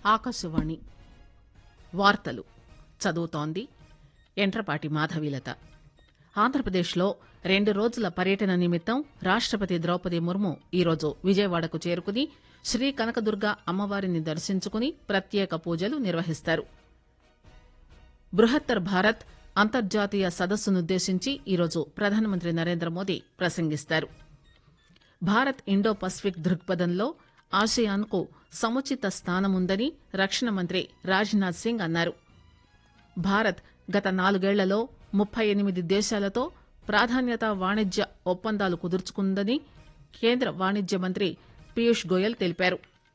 ఆకాశవాణి వార్తలు చదువుతోంది ఎంట్రపాటి మాధవీలత ఆంధ్రప్రదేశ్లో రెండు రోజుల పర్యటన నిమిత్తం రాష్టపతి ద్రౌపది ముర్ము ఈరోజు విజయవాడకు చేరుకుని శ్రీ కనకదుర్గ అమ్మవారిని దర్శించుకుని ప్రత్యేక పూజలు నిర్వహిస్తారు బృహత్తర్ భారత్ అంతర్జాతీయ సదస్సునుద్దేశించి ఈరోజు ప్రధానమంత్రి నరేంద్ర మోదీ ప్రసంగిస్తారు భారత్ ఇండో పసిఫిక్ దృక్పథంలో ఆసియాన్కు సముచిత స్థానముందని రక్షణ మంత్రి రాజ్నాథ్ సింగ్ అన్నారు భారత్ గత నాలుగేళ్లలో ముప్పై ఎనిమిది దేశాలతో ప్రాధాన్యత వాణిజ్య ఒప్పందాలు కుదుర్చుకుందని కేంద్ర వాణిజ్య మంత్రి పీయూష్ గోయల్ తెలిపారు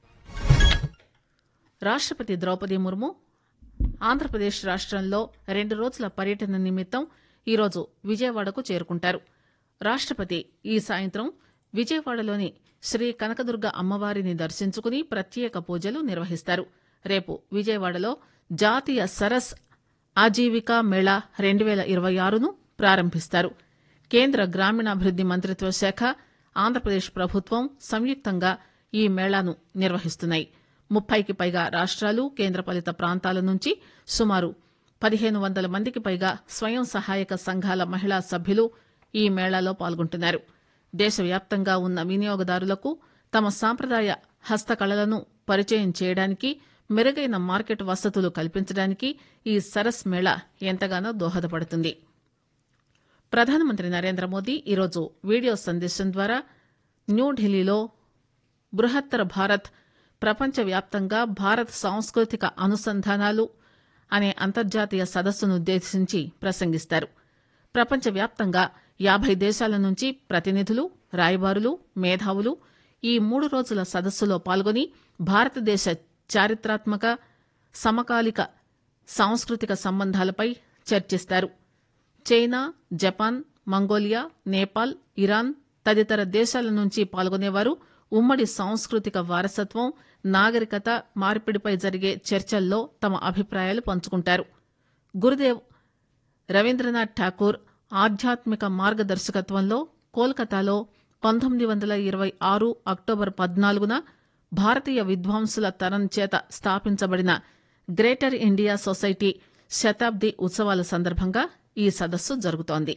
రాష్టపతి ద్రౌపది ముర్ము ఆంధ్రప్రదేశ్ రాష్టంలో రెండు రోజుల పర్యటన నిమిత్తం ఈరోజు విజయవాడకు చేరుకుంటారు రాష్టపతి ఈ సాయంత్రం విజయవాడలోని శ్రీ కనకదుర్గ అమ్మవారిని దర్శించుకుని ప్రత్యేక పూజలు నిర్వహిస్తారు రేపు విజయవాడలో జాతీయ సరస్ ఆజీవికా మేళా రెండు పేల ఇరవై ఆరును ప్రారంభిస్తారు కేంద్ర గ్రామీణాభివృద్ది మంత్రిత్వ శాఖ ఆంధ్రప్రదేశ్ ప్రభుత్వం సంయుక్తంగా ఈ మేళాను నిర్వహిస్తున్నాయి ముప్పైకి పైగా రాష్ట్రాలు కేంద్రపాలిత ప్రాంతాల నుంచి సుమారు పదిహేను వందల మందికి పైగా స్వయం సహాయక సంఘాల మహిళా సభ్యులు ఈ మేళాలో పాల్గొంటున్నారు దేశవ్యాప్తంగా ఉన్న వినియోగదారులకు తమ సాంప్రదాయ హస్తకళలను పరిచయం చేయడానికి మెరుగైన మార్కెట్ వసతులు కల్పించడానికి ఈ సరస్ మేళా ఎంతగానో దోహదపడుతుంది ప్రధానమంత్రి నరేంద్ర మోదీ ఈరోజు వీడియో సందేశం ద్వారా న్యూఢిల్లీలో బృహత్తర భారత్ ప్రపంచవ్యాప్తంగా భారత్ సాంస్కృతిక అనుసంధానాలు అనే అంతర్జాతీయ సదస్సునుద్దేశించి ప్రసంగిస్తారు ప్రపంచవ్యాప్తంగా యాభై దేశాల నుంచి ప్రతినిధులు రాయబారులు మేధావులు ఈ మూడు రోజుల సదస్సులో పాల్గొని భారతదేశ చారిత్రాత్మక సమకాలిక సాంస్కృతిక సంబంధాలపై చర్చిస్తారు China Japan Mongolia Nepal Iran తదితర దేశాల నుంచి పాల్గొనేవారు ఉమ్మడి సాంస్కృతిక వారసత్వం నాగరికత మార్పిడిపై జరిగే చర్చల్లో తమ అభిప్రాయాలు పంచుకుంటారు గురుదేవ్ రవీంద్రనాథ్ ఠాకూర్ ఆధ్యాత్మిక మార్గదర్శకత్వంలో కోల్కతాలో పంతొమ్మిది వందల ఇరవై ఆరు అక్టోబర్ పద్నాలుగున భారతీయ విద్వాంసుల తరం చేత స్థాపించబడిన గ్రేటర్ ఇండియా సొసైటీ శతాబ్ది ఉత్సవాల సందర్భంగా ఈ సదస్సు జరుగుతోంది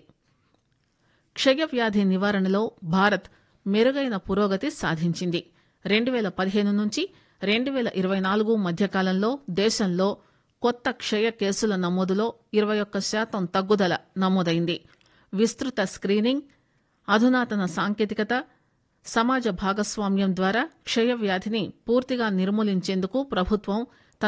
క్షయవ్యాధి నివారణలో భారత్ మెరుగైన పురోగతి సాధించింది రెండు పేల పదిహేను నుంచి రెండు పేల ఇరవై నాలుగు మధ్యకాలంలో దేశంలో కొత్త క్షయ కేసుల నమోదులో ఇరవై ఒక్క శాతం తగ్గుదల నమోదైంది విస్తృత స్క్రీనింగ్ అధునాతన సాంకేతికత సమాజ భాగస్వామ్యం ద్వారా క్షయవ్యాధిని పూర్తిగా నిర్మూలించేందుకు ప్రభుత్వం